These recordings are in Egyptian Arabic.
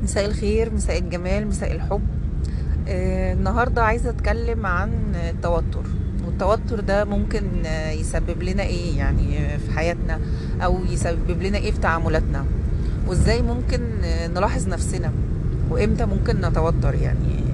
مساء الخير مساء الجمال مساء الحب آه، النهاردة عايزة أتكلم عن التوتر والتوتر ده ممكن آه، يسبب لنا إيه يعني في حياتنا أو يسبب لنا إيه في تعاملاتنا وإزاي ممكن آه، نلاحظ نفسنا وإمتى ممكن نتوتر يعني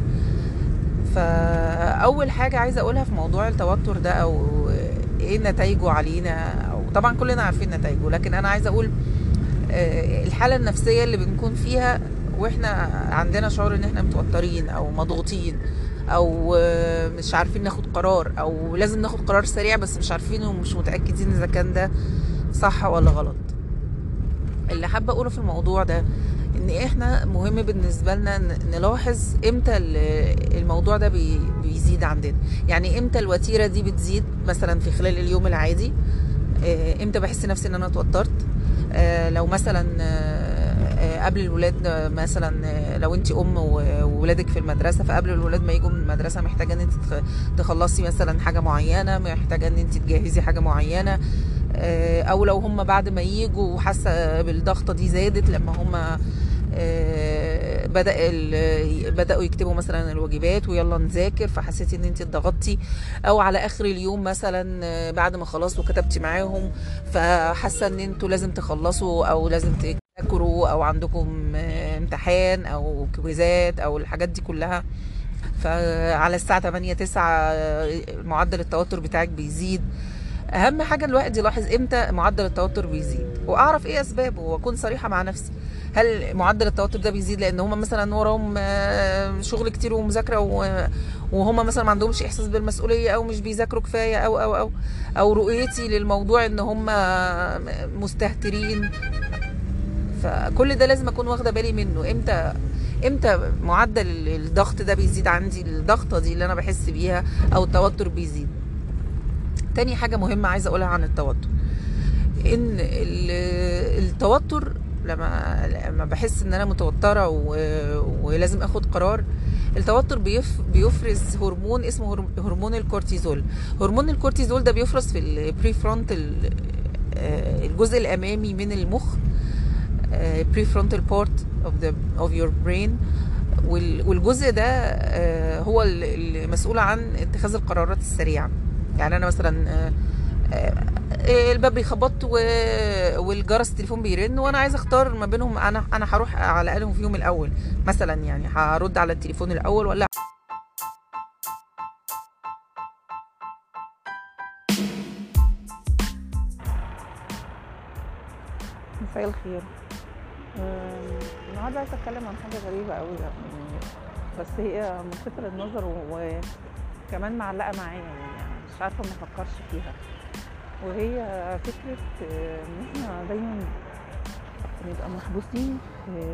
فأول حاجة عايزة أقولها في موضوع التوتر ده أو إيه نتائجه علينا أو طبعا كلنا عارفين نتائجه لكن أنا عايزة أقول آه، الحالة النفسية اللي بنكون فيها واحنا عندنا شعور ان احنا متوترين او مضغوطين او آه، مش عارفين ناخد قرار او لازم ناخد قرار سريع بس مش عارفين ومش متأكدين اذا كان ده صح ولا غلط اللي حابة اقوله في الموضوع ده ان احنا مهم بالنسبة لنا ن- نلاحظ امتى ال- الموضوع ده بي- بيزيد عندنا يعني امتى الوتيرة دي بتزيد مثلا في خلال اليوم العادي آه، امتى بحس نفسي ان انا اتوترت آه، لو مثلا آه، آه، قبل الولاد آه، مثلا آه، لو انت ام و- وولادك في المدرسه فقبل الولاد ما يجوا من المدرسه محتاجه ان انت تخ- تخلصي مثلا حاجه معينه محتاجه ان انت تجهزي حاجه معينه آه، او لو هم بعد ما يجوا وحاسه بالضغطه دي زادت لما هم آه، بدا ال- بداوا يكتبوا مثلا الواجبات ويلا نذاكر فحسيتي ان انت اتضغطتي او على اخر اليوم مثلا آه، بعد ما خلاص وكتبتي معاهم فحاسه ان انتوا لازم تخلصوا او لازم تذاكروا او عندكم آه، امتحان او كويزات او الحاجات دي كلها فعلى الساعه 8 9 آه، معدل التوتر بتاعك بيزيد اهم حاجه الواحد يلاحظ امتى معدل التوتر بيزيد واعرف ايه اسبابه واكون صريحه مع نفسي هل معدل التوتر ده بيزيد لان هم مثلا وراهم آه، شغل كتير ومذاكره و- وهم مثلا ما عندهمش احساس بالمسؤوليه او مش بيذاكروا كفايه او او او او رؤيتي للموضوع ان هم مستهترين فكل ده لازم اكون واخده بالي منه امتى امتى معدل الضغط ده بيزيد عندي الضغطه دي اللي انا بحس بيها او التوتر بيزيد تاني حاجه مهمه عايزه اقولها عن التوتر ان ال- التوتر لما لما بحس ان انا متوتره و- ولازم اخد قرار التوتر بيف بيفرز هرمون اسمه هرم- هرمون الكورتيزول هرمون الكورتيزول ده بيفرز في البري فرونتال الجزء الامامي من المخ بري فرونتال بارت اوف ذا اوف يور برين والجزء ده آه، هو ال- المسؤول عن اتخاذ القرارات السريعه يعني انا مثلا آه، آه، الباب بيخبط و- والجرس التليفون بيرن وانا عايزه اختار ما بينهم انا انا هروح على انهم فيهم الاول مثلا يعني هرد على التليفون الاول ولا مساء الخير أم، النهارده عايزه اتكلم عن حاجه غريبه قوي يعني بس هي ملفتة للنظر و- وكمان معلقه معايا يعني مش عارفه ما افكرش فيها وهي فكره آه، ان احنا دايما بنبقى محبوسين في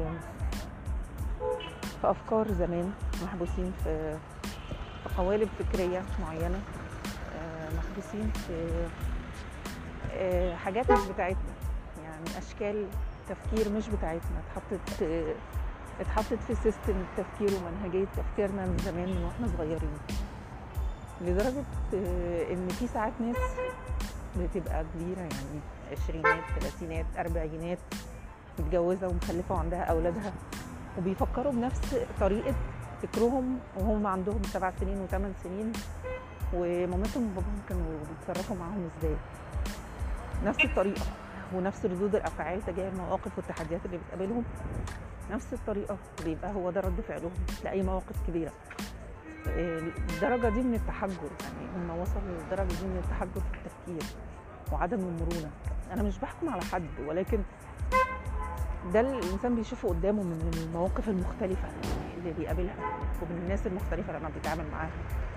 في افكار زمان محبوسين في في قوالب فكريه معينه آه، محبوسين في آه، حاجات مش بتاعتنا يعني اشكال تفكير مش بتاعتنا اتحطت آه، اتحطت في سيستم التفكير ومنهجيه تفكيرنا من زمان من واحنا صغيرين لدرجه آه، ان في ساعات ناس بتبقى كبيره يعني عشرينات ثلاثينات اربعينات متجوزه ومخلفه وعندها اولادها وبيفكروا بنفس طريقه فكرهم وهم عندهم سبع سنين وثمان سنين ومامتهم وباباهم كانوا بيتصرفوا معاهم ازاي نفس الطريقه ونفس ردود الافعال تجاه المواقف والتحديات اللي بتقابلهم نفس الطريقه بيبقى هو ده رد فعلهم لاي مواقف كبيره إيه، الدرجه دي من التحجر يعني هم وصلوا للدرجه دي من التحجر في التفكير وعدم المرونه انا مش بحكم على حد ولكن ده اللي الانسان بيشوفه قدامه من المواقف المختلفه اللي بيقابلها ومن الناس المختلفه لما بيتعامل معاها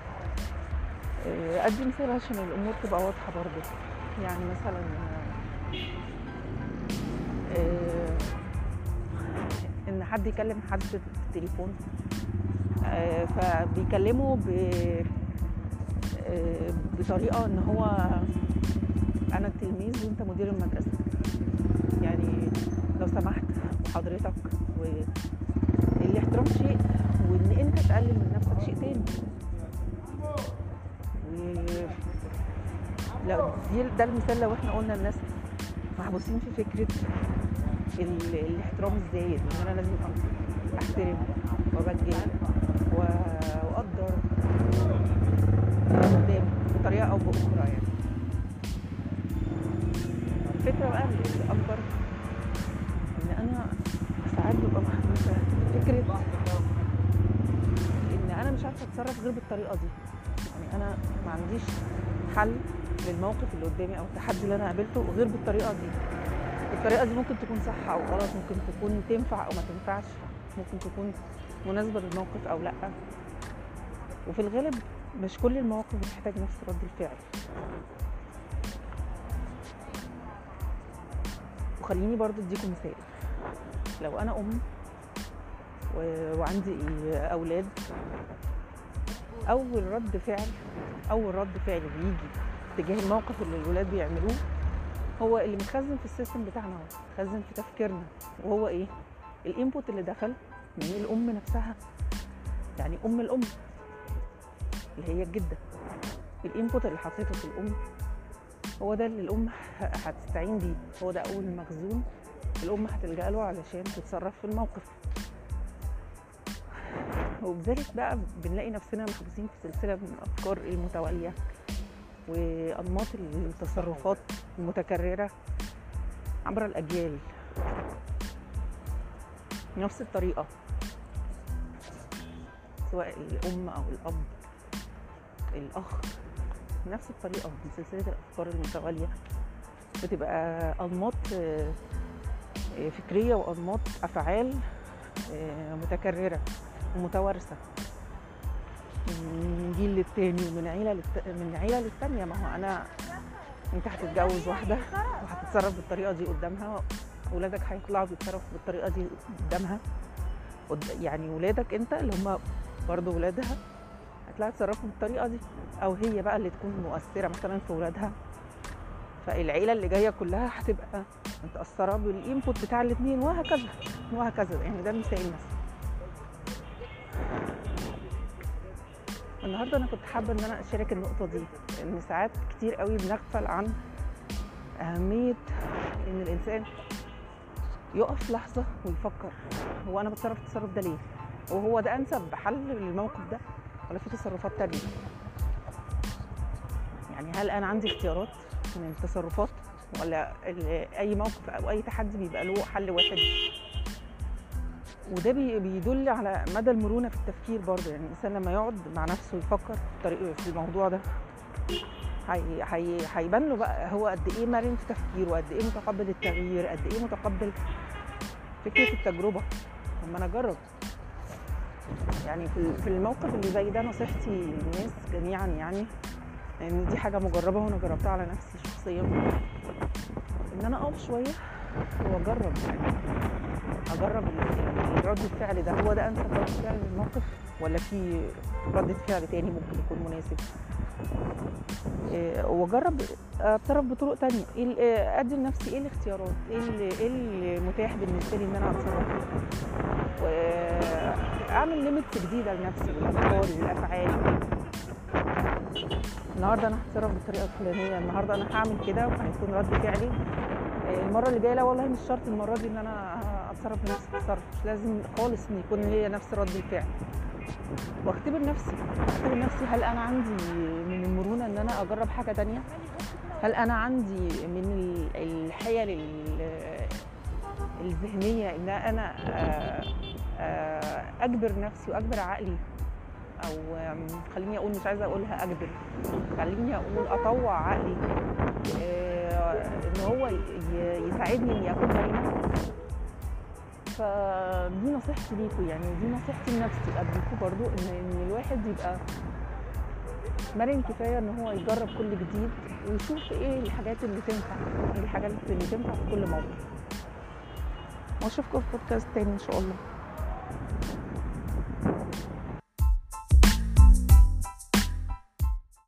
إيه، ادي مثال عشان الامور تبقى واضحه برضه يعني مثلا آه، ان حد يكلم حد في التليفون آه، فبيكلمه ب آه، بطريقه ان هو انا التلميذ وانت مدير المدرسه يعني لو سمحت وحضرتك والاحترام شيء وان انت تقلل من نفسك شيء تاني و- لو دي ده المثال لو احنا قلنا الناس محبوسين في فكره ال- الاحترام الزايد ان انا لازم أ- احترم وابجل و- واقدر اللي قدامي بطريقه او باخرى يعني الفكره بقى الاكبر ان انا ساعات ببقى محبوسه فكره ان انا مش عارفه اتصرف غير بالطريقه دي يعني انا ما عنديش حل للموقف اللي قدامي او التحدي اللي انا قابلته غير بالطريقه دي الطريقه دي ممكن تكون صح او غلط ممكن تكون تنفع او ما تنفعش ممكن تكون مناسبه للموقف او لا وفي الغالب مش كل المواقف بتحتاج نفس رد الفعل وخليني برضو اديكم مثال لو انا ام و- وعندي اولاد اول رد فعل اول رد فعل بيجي تجاه الموقف اللي الولاد بيعملوه هو اللي متخزن في السيستم بتاعنا هو متخزن في تفكيرنا وهو ايه الانبوت اللي دخل من الام نفسها يعني ام الام اللي هي الجده الانبوت اللي حطيته في الام هو ده اللي الام ه- هتستعين بيه هو ده اول مخزون الام هتلجا له علشان تتصرف في الموقف وبذلك بقى بنلاقي نفسنا محبوسين في سلسله من الافكار المتواليه وانماط التصرفات المتكرره عبر الاجيال نفس الطريقه سواء الام او الاب الاخ نفس الطريقه من سلسله الافكار المتواليه بتبقى انماط آه، آه، فكريه وانماط افعال آه، متكرره ومتوارثه من جيل للتاني ومن عيله للت... من عيله للتانيه ما هو انا انت هتتجوز واحده وهتتصرف بالطريقه دي قدامها ولادك هيطلعوا بيتصرفوا بالطريقه دي قدامها قد- يعني ولادك انت اللي هم برضه ولادها هتلاقي يتصرفوا بالطريقه دي او هي بقى اللي تكون مؤثره مثلا في ولادها فالعيله اللي جايه كلها هتبقى متاثره بالانبوت بتاع الاثنين وهكذا وهكذا يعني ده مثال مثلا النهارده انا كنت حابه ان انا اشارك النقطه دي ان ساعات كتير قوي بنغفل عن اهميه ان الانسان يقف لحظه ويفكر هو انا بتصرف التصرف ده ليه وهو ده انسب حل للموقف ده ولا في تصرفات تانية يعني هل انا عندي اختيارات من التصرفات ولا ال- اي موقف او اي تحدي بيبقى له حل واحد وده بي- بيدل على مدى المرونه في التفكير برضه يعني الانسان لما يقعد مع نفسه يفكر في الطريق في الموضوع ده هي- هي- هيبان له بقى هو قد ايه مرن في تفكيره قد ايه متقبل التغيير قد ايه متقبل فكره التجربه لما انا اجرب يعني في في الموقف اللي زي ده نصيحتي للناس جميعا يعني لان دي حاجه مجربه وانا جربتها على نفسي شخصيا ان انا اقف شويه واجرب يعني اجرب ال- رد الفعل ده هو ده انسب رد فعل للموقف ولا في رد فعل تاني ممكن يكون مناسب إيه، واجرب اتصرف بطرق تانية ايه ال- إيه، ادي لنفسي ايه الاختيارات ايه ال- ايه المتاح بالنسبه لي ان انا اتصرف واعمل ليميتس جديده لنفسي بالافكار والافعال النهارده انا هتصرف بالطريقه الفلانيه النهارده انا هعمل كده وهيكون رد فعلي إيه، المره اللي جايه لا والله مش شرط المره دي ان انا اتصرف بنفس التصرف مش لازم خالص ان يكون ليا نفس رد الفعل واختبر نفسي اختبر نفسي هل انا عندي من المرونه ان انا اجرب حاجه تانية هل انا عندي من ال- الحيل ال- الذهنيه ان انا آه، آه، اجبر نفسي واجبر عقلي او آم، خليني اقول مش عايزه اقولها اجبر خليني اقول اطوع عقلي آه، ان هو ي- يساعدني اني اكون مرنه فدي نصيحتي ليكم يعني ودي نصيحتي لنفسي قبلكم برضو ان ان الواحد يبقى مرن كفايه ان هو يجرب كل جديد ويشوف ايه الحاجات اللي تنفع ايه الحاجات اللي تنفع في كل موقف واشوفكم في بودكاست تاني ان شاء الله